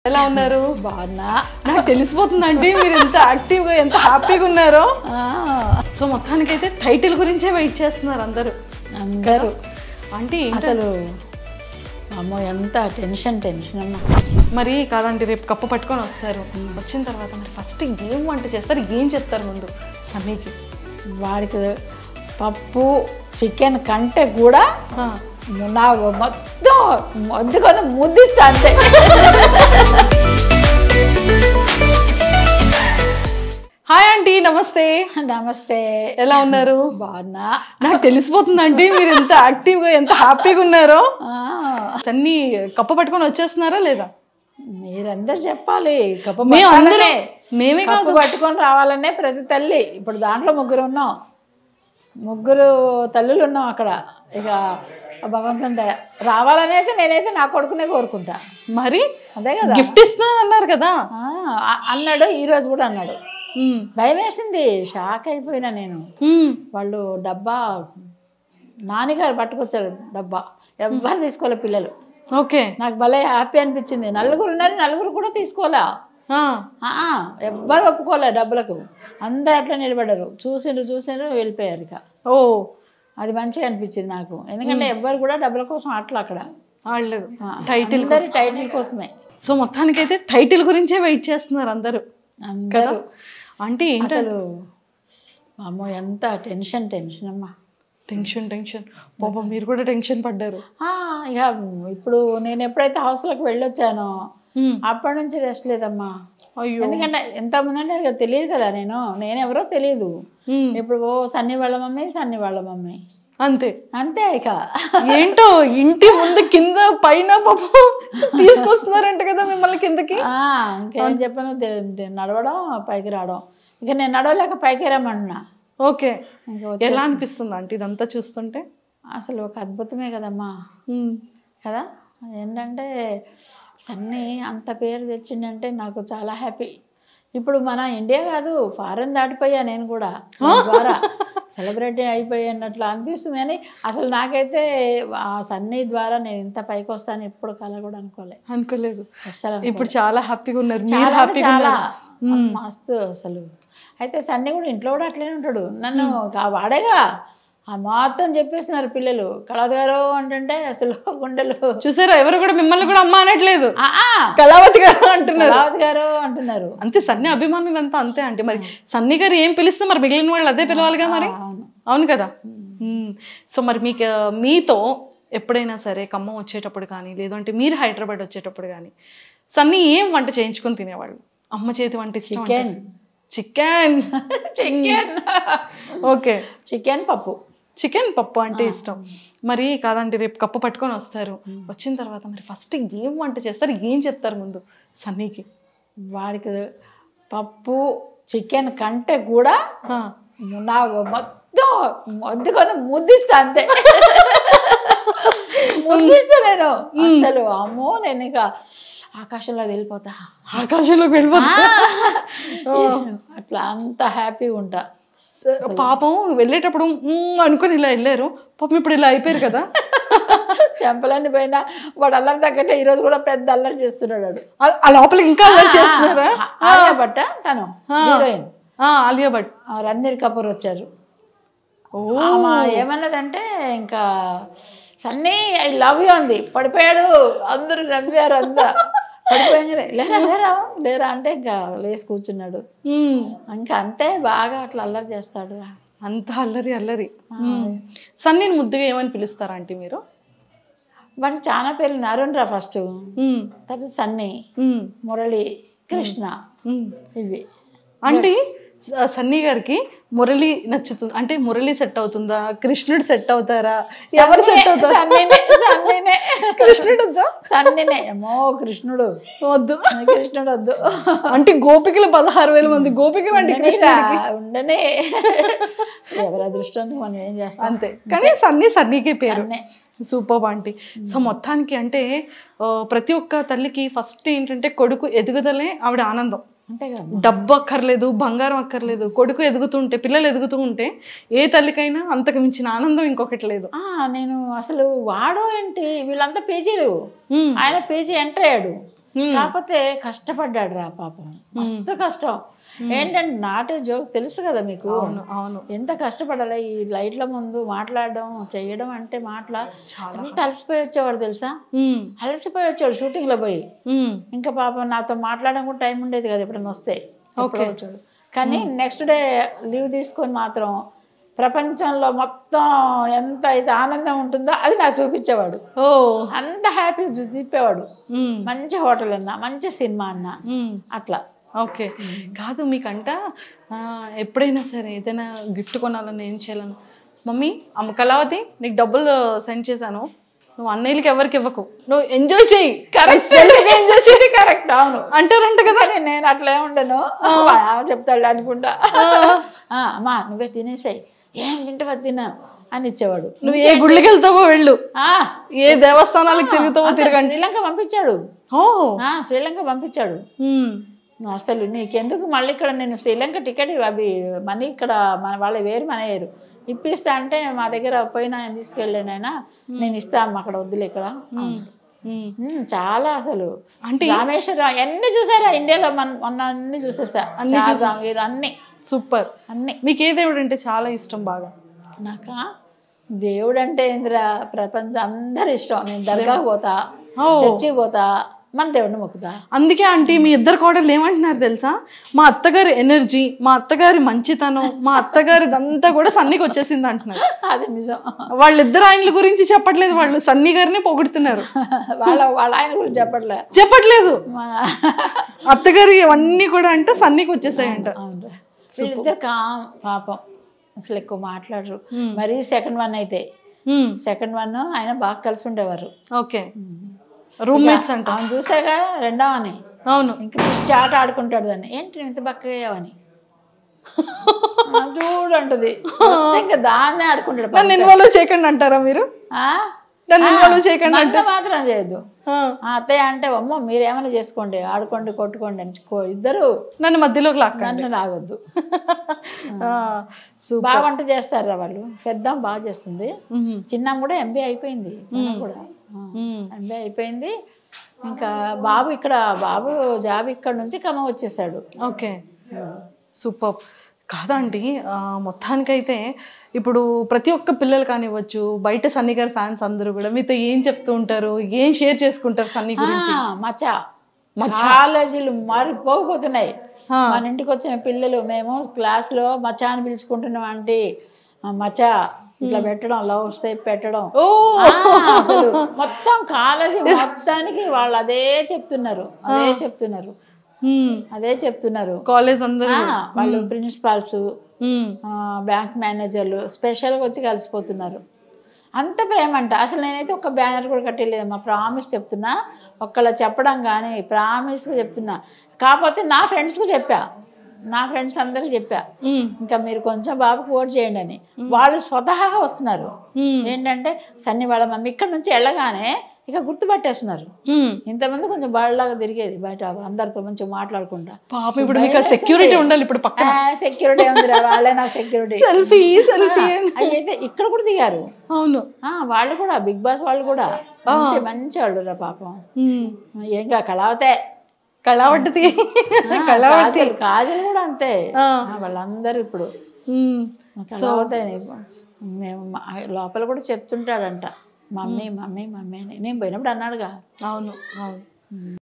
ఎలా ఉన్నారు బాగున్నా నాకు తెలిసిపోతుంది అంటే మీరు ఎంత యాక్టివ్ గా ఎంత హ్యాపీగా ఉన్నారో ఆ, సో మొత్తానికైతే టైటిల్ గురించే వెయిట్ చేస్తున్నారు అందరూ అందరూ అంటే ఏంటి? అసలు అమ్మో ఎంత టెన్షన్ టెన్షన్ అమ్మా మరి కాదండి రేపు కప్పు పట్టుకొని వస్తారు వచ్చిన తర్వాత మరి ఫస్ట్ ఏం వంట చేస్తారు ఏం చెప్తారు ముందు సన్నీకి వాడికి పప్పు చికెన్ కంటే కూడా ఆ, నాకు మొత్తం మొద్దుకొని ముద్దిస్తా అంతే హాయ్ ఆంటీ నమస్తే నమస్తే ఎలా ఉన్నారు బాగున్నా నాకు తెలిసిపోతుంది అంటే మీరు ఎంత యాక్టివ్ గా ఎంత హ్యాపీగా ఉన్నారో ఆ, సన్నీ కప్పు పట్టుకొని వచ్చేస్తున్నారా లేదా మీరందరు చెప్పాలి కప్పు మేము అందరం పట్టాలనే. మేమే కప్పు పట్టుకొని రావాలనే ప్రతి తల్లి ఇప్పుడు దాంట్లో ముగ్గురు ఉన్నాం ముగ్గురు తల్లులు ఉన్నాం అక్కడ ఇక భగవంతుని దయ. రావాలని అయితే నేనైతే నా కొడుకునే కోరుకుంటా మరి అదే కదా గిఫ్ట్ ఇస్తున్నాను అన్నారు కదా ఆ, అ- అన్నాడు ఈ రోజు కూడా అన్నాడు ఉమ్, భయం వేసింది షాక్ అయిపోయినా నేను ఉమ్, వాళ్ళు డబ్బా నాన్నగారు పట్టుకొచ్చారు డబ్బా ఎవ్వరు తీసుకోలే పిల్లలు ఓకే నాకు భలే హ్యాపీ అనిపించింది నలుగురు ఉన్నారు నలుగురు కూడా తీసుకోలే ఆ, ఆ, ఎవ్వరు ఒప్పుకోలే డబ్బులకు అందరు అట్లా నిలబడ్డారు చూసిండ్రు చూసిండ్రు వెళ్ళిపోయారు ఇక ఓ అది మంచిగా అనిపించింది నాకు ఎందుకంటే ఎవ్వరు కూడా డబ్బుల కోసం అట్లా అక్కడ వాళ్ళు ఆ, టైటిల్ అందరి టైటిల్ కోసమే సో మొత్తానికైతే టైటిల్ గురించే వెయిట్ చేస్తున్నారు అందరూ అందరూ అంటే ఏంటి అసలు అమ్మో ఎంత టెన్షన్ టెన్షన్ అమ్మా టెన్షన్ టెన్షన్ పాపం మీరు కూడా టెన్షన్ పడ్డారు ఆ, ఇక ఇప్పుడు నేను ఎప్పుడైతే హౌస్లోకి వెళ్ళొచ్చానో ఉమ్, అప్పటి నుంచి రెస్ట్ లేదమ్మా అయ్యో ఎందుకంటే ఎంతమంది అంటే ఇక తెలియదు కదా నేను నేను ఎవరో తెలియదు ఉమ్, ఇప్పుడు ఓ సన్ని వాళ్ళ మమ్మీ సన్ని వాళ్ళ మమ్మీ అంతే అంతే ఇక ఏంటో ఇంటి ముందు కింద పైన పాపం తీసుకొస్తున్నారంట కదా మిమ్మల్ని కిందకి ఆ, ఇంకేం చెప్పాను తె- తె- నడవడం పైకి రావడం ఇక నేను నడవలేక పైకి రమ్మంటున్నా ఓకే ఇంకా ఎలా అనిపిస్తుంది అంటే ఇదంతా చూస్తుంటే అసలు ఒక అద్భుతమే కదమ్మా ఉమ్, కదా ఏంటంటే సన్నీ అంత పేరు తెచ్చిండంటే నాకు చాలా హ్యాపీ ఇప్పుడు మన ఇండియా కాదు ఫారెన్ దాటిపోయా నేను కూడా దీని ద్వారా సెలబ్రిటీ అయిపోయినట్లు అనిపిస్తుంది కానీ అసలు నాకైతే ఆ సన్నీ ద్వారా నేను ఇంత పైకి వస్తాను ఎప్పుడు కల కూడా అనుకోలే అనుకోలేదు అసలు ఇప్పుడు చాలా హ్యాపీగా ఉన్నారు మీరు చాలా అంటే హ్యాపీగా చాలా ఉన్నారు మస్తు అసలు అయితే సన్నీ కూడా ఇంట్లో కూడా అట్లనే ఉంటాడు నన్ను కా- వాడేగా ఆ మొత్తం చెప్పేస్తున్నారు పిల్లలు కళావతి గారు అంటుంటే అసలు గుండెలు చూసారా ఎవరు కూడా మిమ్మల్ని కూడా అమ్మ అనట్లేదు ఆ, ఆ, కళావతి గారు అంటున్నారు కళావతి గారు అంటున్నారు అంతే సన్నీ అభిమానులు అంతా అంతే అంటే మరి సన్నీ గారు ఏం పిలిస్తే మరి మిగిలిన వాళ్ళు అదే పిలవాలిగా మరి ఆ, అవును అవును కదా మ్మ్. సో మరి మీకు మీతో ఎప్పుడైనా సరే ఖమ్మం వచ్చేటప్పుడు కానీ లేదంటే మీరు హైదరాబాద్ వచ్చేటప్పుడు కానీ సన్నీ ఏం వంట చేయించుకొని తినేవాళ్ళు అమ్మ చేతి వంట ఇష్టం chicken chicken chicken okay chicken పప్పు చికెన్ పప్పు అంటే ఇష్టం మరి కాదండి రేపు కప్పు పట్టుకొని వస్తారు వచ్చిన తర్వాత మరి ఫస్ట్ ఏం వంట చేస్తారు ఏం చెప్తారు ముందు సన్నీకి వాడికి పప్పు చికెన్ కంటే కూడా ఆ, నాకు మొత్తం మొద్దుకొని ముద్దిస్తా అంతే ముద్దిస్తా నేను అసలు అమ్మో నేను ఇక ఆకాశంలో వెళ్ళిపోతా ఆకాశంలోకి వెళ్ళిపోతా అట్లా అంత హ్యాపీగా ఉంటా పాపం వెళ్ళేటప్పుడు "మ్మ్" అనుకొని ఇలా వెళ్ళారు పాపం ఇప్పుడు ఇలా అయిపోయారు కదా చెంపలన్నీ పోయినా వాడు అల్లరి తగ్గట్టే ఈరోజు కూడా పెద్ద అల్లరి చేస్తున్నాడు వాడు. ఆ- ఆ లోపలికి ఇంకా అల్లరి చేస్తున్నారా ఆలియా భట్ తను హీరోయిన్ ఆ, ఆలియా భట్ ఆ, రణ్వీర్ కపూర్ వచ్చారు ఓ ఆమె ఏమన్నదంటే ఇంకా సన్నీ ఐ లవ్ యూ అంది పడిపోయాడు అందరూ నవ్వారు అంతా పడిపోయాగానే లేరా లేరా లేరా అంటే ఇంకా లేచి కూర్చున్నాడు మ్మ్. ఇంకా అంతే బాగా అట్లా అల్లరి చేస్తాడు రా అంత అల్లరి అల్లరి మ్మ్. సన్నీని ముద్దుగా ఏమని పిలుస్తారా ఆంటీ మీరు వాడికి చాలా పేర్లు అరుణ్ రా ఫస్ట్ మ్మ్. తర్వాత సన్నీ మ్మ్. మురళి కృష్ణ మ్మ్. ఇవి అంటే స- సన్నీ గారికి మురళి నచ్చుతుంది అంటే మురళి సెట్ అవుతుందా కృష్ణుడు సెట్ అవుతారా ఎవరు సెట్ అవుతారు సన్నీనే సన్నీనే కృష్ణుడు వద్దా? సన్నీనే ఏమో కృష్ణుడు వద్దు కృష్ణుడు వద్దు అంటే గోపికలు పదహారు వేల మంది గోపికలు అంటే కృష్ణుడికి ఉండనే ఎవరి అదృష్టాన్ని మనం ఏం చేస్తాం అంతే కానీ సన్నీ సన్నీకే పేరు సన్నే. సూపర్ ఆంటీ సో మొత్తానికి అంటే ఆ, ప్రతి ఒక్క తల్లికి ఫస్ట్ ఏంటంటే కొడుకు ఎదుగుదలే ఆవిడ ఆనందం అంతే కదా డబ్బు అక్కర్లేదు బంగారం అక్కర్లేదు కొడుకు ఎదుగుతుంటే పిల్లలు ఎదుగుతూ ఉంటే ఏ తల్లికైనా అంతకు మించిన ఆనందం ఇంకొకటి లేదు ఆ, నేను అసలు వాడు ఏంటి వీళ్ళంతా పీజీలు మ్మ్. ఆయన పీజీ ఎంటర్ అయ్యాడు కాకపోతే కష్టపడ్డాడు రా పాపం మస్తు కష్టం ఏంటంటే నాటే జోక్ తెలుసు కదా మీకు అవును అవును ఎంత కష్టపడాలి ఈ లైట్ల ముందు మాట్లాడడం చేయడం అంటే మాటల చాలా ఎంత అలసిపోయి వచ్చేవాడు తెలుసా ఉమ్, అలసిపోయి వచ్చాడు షూటింగ్ లో పోయి ఉమ్, ఇంకా పాపం నాతో మాట్లాడడం కూడా టైం ఉండేది కదా ఎప్పుడైనా వస్తే ఎప్పుడో వచ్చాడు కానీ నెక్స్ట్ డే లీవ్ తీసుకొని మాత్రం ప్రపంచంలో మొత్తం ఎంత అయితే ఆనందం ఉంటుందో అది నాకు చూపించేవాడు ఓ అంత హ్యాపీ తిప్పేవాడు ఉమ్, మంచి హోటల్ అన్నా మంచి సినిమా అన్నా ఉమ్. అట్లా ఓకే కాదు మీకంట ఆ, ఎప్పుడైనా సరే ఏదైనా గిఫ్ట్ కొనాలని ఏం చేయాలని మమ్మీ అమ్మ కళావతి నీకు డబ్బులు సెండ్ చేశాను నువ్వు అన్నయ్యలకి ఎవరికి ఇవ్వకు నువ్వు ఎంజాయ్ చేయి ఎంజాయ్ చేసి కరెక్ట్ అవును అంటారంట కదా కానీ నేను అట్లా ఉండను చెప్తాడు అనుకుంటా ఆ, అమ్మా నువ్వే తినేసాయి ఏం తింటావా తిన్నా అని ఇచ్చేవాడు నువ్వు ఏ గుళ్ళకి వెళ్తావో వెళ్ళు ఆ, ఏ దేవస్థానాలకు తిరుగుతావో అంతే, తిరగండి శ్రీలంక పంపించాడు ఓ ఆ, శ్రీలంక పంపించాడు ఉమ్, అసలు నీకెందుకు మళ్ళీ ఇక్కడ నేను శ్రీలంక టికెట్ అవి మనీ ఇక్కడ మన వాళ్ళ వేరు మన వేరు ఇప్పిస్తా అంటే మా దగ్గర పోయినా ఆయన తీసుకెళ్ళాను ఆయన నేను ఇస్తాను అక్కడ వద్దులే ఇక్కడ ఉమ్. ఉమ్, చాలా అసలు అంటే రామేశ్వరం అన్ని చూసారా ఇండియాలో మన మొన్న అన్ని చూసేసా చార్ధామ్ ఇది అన్ని సూపర్ అన్ని మీకు ఏ దేవుడు అంటే చాలా ఇష్టం బాగా నాకా దేవుడు అంటే ఏందిరా ప్రపంచం అందరు ఇష్టం నేను దర్గాకు పోతా ఓ. చర్చికి పోతా మన దేవుడిని మొక్కుతా అందుకే ఆంటీ మీ ఇద్దరు కోడలు ఏమంటున్నారు తెలుసా మా అత్తగారి ఎనర్జీ మా అత్తగారి మంచితనం మా అత్తగారిదంతా కూడా సన్నికి వచ్చేసింది అంటున్నారు అది నిజం వాళ్ళిద్దరు ఆయనల గురించి చెప్పట్లేదు వాళ్ళు సన్నీ గారిని పొగుడుతున్నారు వాళ్ళ వాళ్ళ ఆయన గురించి చెప్పట్లే చెప్పట్లేదు మన అత్తగారి అవన్నీ కూడా అంటే సన్నికి వచ్చేసాయంట అవును వీళ్ళిద్దరు కామ్ పాపం అసలు ఎక్కువ మాట్లాడరు మరి సెకండ్ వన్ అయితే ఉమ్, సెకండ్ వన్ ఆయన బాగా కలిసి ఉండేవారు ఓకే రూమ్మేట్స్ అంట ఆమె చూసాక రెండవని అవును ఇంకా పిచ్చి ఆట ఆడుకుంటాడు దాన్ని ఏంటి నువ్వు ఇంత బక్కయ్యావని చూడంటది వస్తే ఇంకా దాన్నే ఆడుకుంటాడు నన్ను ఇన్వాల్వ్ చేయకండి అంటారా మీరు ఆ? నన్ను ఇన్వాల్వ్ చేయకండి నన్ను మాత్రం చేయొద్దు ఆ, ఆ అత్తయ్య అంటే అమ్మో మీరేమైనా చేసుకోండి ఆడుకోండి కొట్టుకోండి అని కో- ఇద్దరు నన్ను మధ్యలోకి లాక్కండి నన్ను లాగొద్దు ఆ, సూపర్ బాగా వంట చేస్తారా వాళ్ళు పెద్ద బాగా చేస్తుంది ఉమ్, చిన్న కూడా ఎంబీ అయిపోయింది తను కూడా ఉమ్, ఎంబీ అయిపోయింది ఇంకా బాబు ఇక్కడ బాబు జాబ్ ఇక్కడ నుంచి ఖమ్మం వచ్చేసాడు ఓకే సూపర్ కాదండి ఆ, మొత్తానికైతే ఇప్పుడు ప్రతి ఒక్క పిల్లలు కానివ్వచ్చు బయట సన్నీ గారి ఫ్యాన్స్ అందరూ కూడా మీతో ఏం చెప్తూ ఉంటారు ఏం షేర్ చేసుకుంటారు సన్నీ గురించి ఆ, మచ్చ కాలేజీలు మారిపోకపోతున్నాయి ఆ. మన ఇంటికి వచ్చిన పిల్లలు మేము క్లాస్లో మచ్చ అని పిలుచుకుంటున్నాం అంటే ఆ, మచ్చ ఇట్లా పెట్టడం లవ్ సేప్ పెట్టడం ఓ ఆ, అసలు మొత్తం కాలేజీ మొత్తానికి వాళ్ళు అదే చెప్తున్నారు అదే చెప్తున్నారు అదే చెప్తున్నారు కాలేజ్ అందరూ ఆ, వాళ్ళు ప్రిన్సిపాల్స్ ఉమ్, బ్యాంక్ మేనేజర్లు స్పెషల్గా వచ్చి కలిసిపోతున్నారు అంత ప్రేమ అంట అసలు నేనైతే ఒక బ్యానర్ కూడా కట్టలేదు మా ప్రామిస్ చెప్తున్నా ఒక్కళ్ళ చెప్పడం కానీ ప్రామిస్గా చెప్తున్నా కాకపోతే నా ఫ్రెండ్స్కి చెప్పా నా ఫ్రెండ్స్ అందరికి చెప్పా ఉమ్, ఇంకా మీరు కొంచెం బాబుకి ఓట్ చేయండి అని వాళ్ళు స్వతహాగా వస్తున్నారు ఉమ్, ఏంటంటే సన్ని వాళ్ళ మమ్మీ ఇక్కడ నుంచి వెళ్ళగానే ఇక గుర్తుపట్టేస్తున్నారు ఉమ్. ఇంతమంది కొంచెం బయటలాగా తిరిగేది బయట అందరితో మంచిగా మాట్లాడకుండా పాపం ఇప్పుడు మీకు సెక్యూరిటీ ఉండాలి ఇప్పుడు పక్కన సెక్యూరిటీ ఉందిరా వాళ్ళే నా సెక్యూరిటీ సెల్ఫీ సెల్ఫీ అయితే ఇక్కడ కూడా దిగారు అవును ఆ, వాళ్ళు కూడా బిగ్ బాస్ వాళ్ళు కూడా మంచి మంచి వాళ్ళు రా పాపం ఉమ్, ఏంగా కళావతే కళావతి ఆ, కాజల్ కాజల్ కూడా అంతే ఆ. ఆ, వాళ్ళందరూ ఇప్పుడు ఉమ్, కళావతే మేము మా- లోపల కూడా చెప్తుంటాడంట మమ్మీ మమ్మీ మమ్మీ అని నేను పోయినప్పుడు అన్నాడుగా అవును అవును